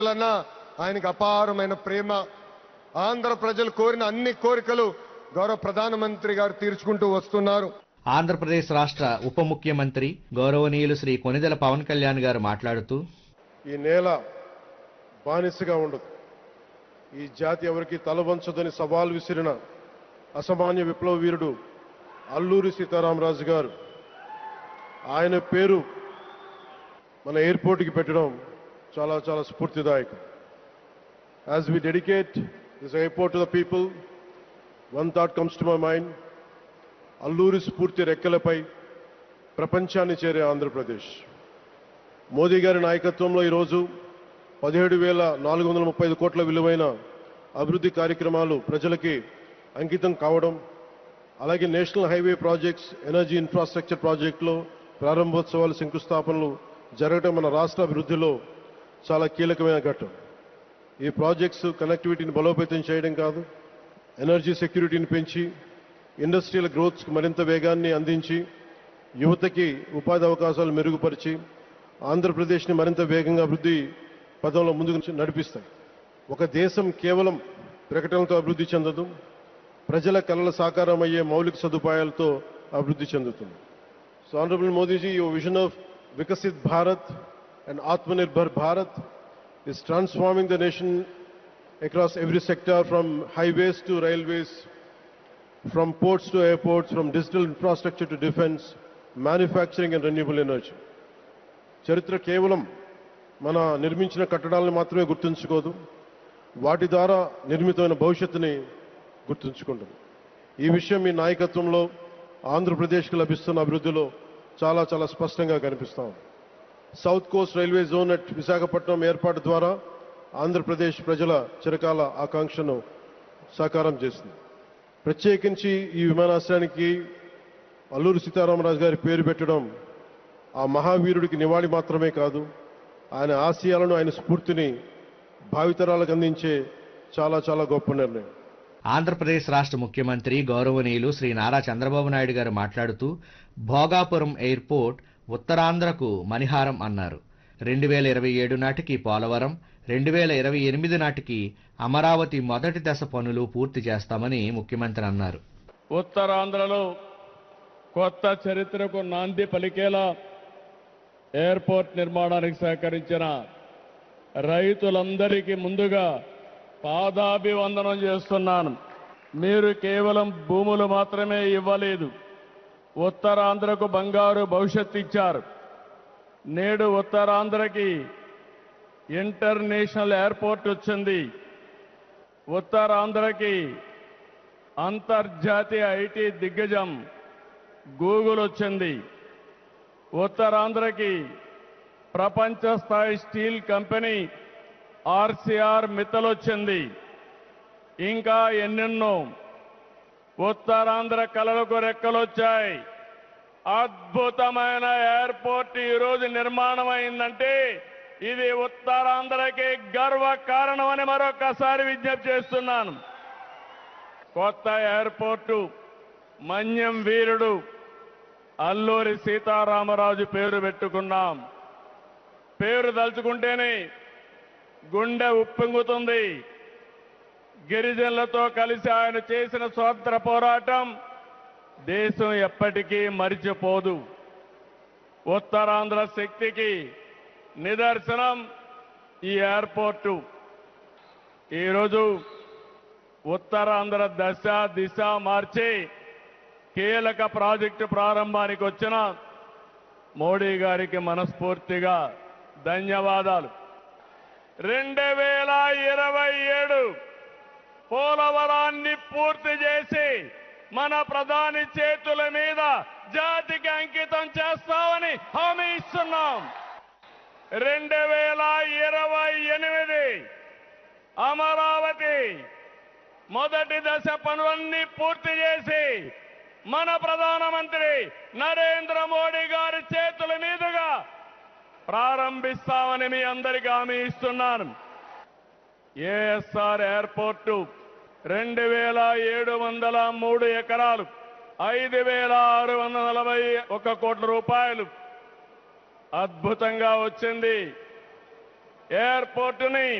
వలన ఆయనకు అపారమైన ప్రేమ ఆంధ్ర ప్రజలు కోరిన అన్ని కోరికలు గౌరవ ప్రధానమంత్రి గారు తీర్చుకుంటూ వస్తున్నారు ఆంధ్రప్రదేశ్ రాష్ట్ర ఉప ముఖ్యమంత్రి గౌరవనీయులు శ్రీ కొనిదెల పవన్ కళ్యాణ్ గారు మాట్లాడుతూ ఈ నేల బానిసగా ఉండదు ఈ జాతి ఎవరికి తలవంచదని సవాల్ విసిరిన అసామాన్య విప్లవ వీరుడు అల్లూరి సీతారామరాజు గారు ఆయన పేరు మన ఎయిర్పోర్ట్కి పెట్టడం చాలా చాలా స్ఫూర్తిదాయకం as we dedicate this airport to the people one thought comes to my mind Alluri స్ఫూర్తి రెక్కలపై ప్రపంచాన్ని చేరే ఆంధ్రప్రదేశ్ మోదీ గారి నాయకత్వంలో ఈరోజు పదిహేడు వేల నాలుగు వందల ముప్పై ఐదు కోట్ల విలువైన అభివృద్ధి కార్యక్రమాలు ప్రజలకి అంకితం కావడం అలాగే national highway projects energy infrastructure ప్రాజెక్టులో ప్రారంభోత్సవాలు శంకుస్థాపనలు జరగడం మన రాష్ట్ర అభివృద్ధిలో చాలా కీలకమైన ఘట్టం ఈ ప్రాజెక్ట్స్ కనెక్టివిటీని బలోపేతం చేయడం కాదు ఎనర్జీ సెక్యూరిటీని పెంచి ఇండస్ట్రియల్ గ్రోత్స్కి మరింత వేగాన్ని అందించి యువతకి ఉపాధి అవకాశాలు మెరుగుపరిచి ఆంధ్రప్రదేశ్ని మరింత వేగంగా అభివృద్ధి పదంలో ముందుకు నడిపిస్తాయి ఒక దేశం కేవలం ప్రకటనలతో అభివృద్ధి చెందదు ప్రజల కళల సాకారం అయ్యే మౌలిక సదుపాయాలతో అభివృద్ధి చెందుతుంది so honourable Modiji your vision of Viksit Bharat and Atmanirbhar Bharat is transforming the nation across every sector from highways to railways, from ports to airports, from digital infrastructure to defense, manufacturing and renewable energy. చరిత్ర కేవలం మన నిర్మించిన కట్టడాలను మాత్రమే గుర్తుంచుకోదు వాటి ద్వారా నిర్మితమైన భవిష్యత్తుని గుర్తుంచుకుంటుంది ఈ విషయం మీ నాయకత్వంలో ఆంధ్రప్రదేశ్కి లభిస్తున్న అభివృద్ధిలో చాలా చాలా స్పష్టంగా కనిపిస్తా ఉంది south coast railway zone at Visakhapatnam ఏర్పాటు ద్వారా ఆంధ్రప్రదేశ్ ప్రజల చిరకాల ఆకాంక్షను సాకారం చేసింది ప్రత్యేకించి ఈ విమానాశ్రయానికి అల్లూరి సీతారామరాజు గారి పేరు పెట్టడం ఆ మహావీరుడికి నివాళి మాత్రమే కాదు ఆయన ఆశయాలను ఆయన స్ఫూర్తిని భావితరాలకు అందించే చాలా చాలా గొప్ప నిర్ణయం ఆంధ్రప్రదేశ్ రాష్ట్ర ముఖ్యమంత్రి గౌరవనీయులు శ్రీ నారా చంద్రబాబు నాయుడు గారు మాట్లాడుతూ భోగాపురం ఎయిర్పోర్ట్ ఉత్తరాంధ్రకు మణిహారం అన్నారు రెండు వేల ఇరవై ఏడు నాటికి పోలవరం రెండు వేల ఇరవై ఎనిమిది నాటికి అమరావతి మొదటి దశ పనులు పూర్తి చేస్తామని ముఖ్యమంత్రి అన్నారు ఉత్తరాంధ్రలో కొత్త చరిత్రకు నాంది పలికేలా ఎయిర్పోర్ట్ నిర్మాణానికి సహకరించిన రైతులందరికీ ముందుగా పాదాభివందనం చేస్తున్నాను మీరు కేవలం భూములు మాత్రమే ఇవ్వలేదు ఉత్తరాంధ్రకు బంగారు భవిష్యత్తు ఇచ్చారు నేడు ఉత్తరాంధ్రకి ఇంటర్నేషనల్ ఎయిర్పోర్ట్ వచ్చింది ఉత్తరాంధ్రకి అంతర్జాతీయ ఐటీ దిగ్గజం గూగుల్ వచ్చింది ఉత్తరాంధ్రకి ప్రపంచ స్థాయి స్టీల్ కంపెనీ ఆర్సీఆర్ మిత్తల్ వచ్చింది ఇంకా ఎన్నెన్నో ఉత్తరాంధ్ర కళలకు రెక్కలొచ్చాయి అద్భుతమైన ఎయిర్పోర్ట్ ఈ రోజు నిర్మాణం అయిందంటే ఇది ఉత్తరాంధ్రకి గర్వ కారణమని మరొకసారి విజ్ఞప్తి చేస్తున్నాను కొత్త ఎయిర్పోర్టు మన్యం వీరుడు అల్లూరి సీతారామరాజు పేరు పెట్టుకున్నాం పేరు తలుచుకుంటేనే గుండె ఉప్పొంగుతుంది గిరిజనులతో కలిసి ఆయన చేసిన స్వాతంత్ర పోరాటం దేశం ఎప్పటికీ మరిచిపోదు ఉత్తరాంధ్ర శక్తికి నిదర్శనం ఈ ఎయిర్పోర్టు ఈరోజు ఉత్తరాంధ్ర దశ దిశ మార్చి కీలక ప్రాజెక్టు ప్రారంభానికి వచ్చిన మోడీ గారికి మనస్ఫూర్తిగా ధన్యవాదాలు రెండు వేల ఇరవై ఏడు పోలవరాన్ని పూర్తి చేసి మన ప్రధాని చేతుల మీద జాతికి అంకితం చేస్తామని హామీ ఇస్తున్నాం రెండు వేల ఇరవై ఎనిమిది అమరావతి మొదటి దశ పనులన్నీ పూర్తి చేసి మన ప్రధానమంత్రి నరేంద్ర మోడీ గారి చేతుల మీదుగా ప్రారంభిస్తామని మీ అందరికీ హామీ ఇస్తున్నాను ఏఎస్ఆర్ ఎయిర్పోర్టు రెండు వేల ఏడు వందల మూడు ఎకరాలు ఐదు వేల ఆరు వందల నలభై ఒక కోట్ల రూపాయలు అద్భుతంగా వచ్చింది ఎయిర్పోర్ట్ ని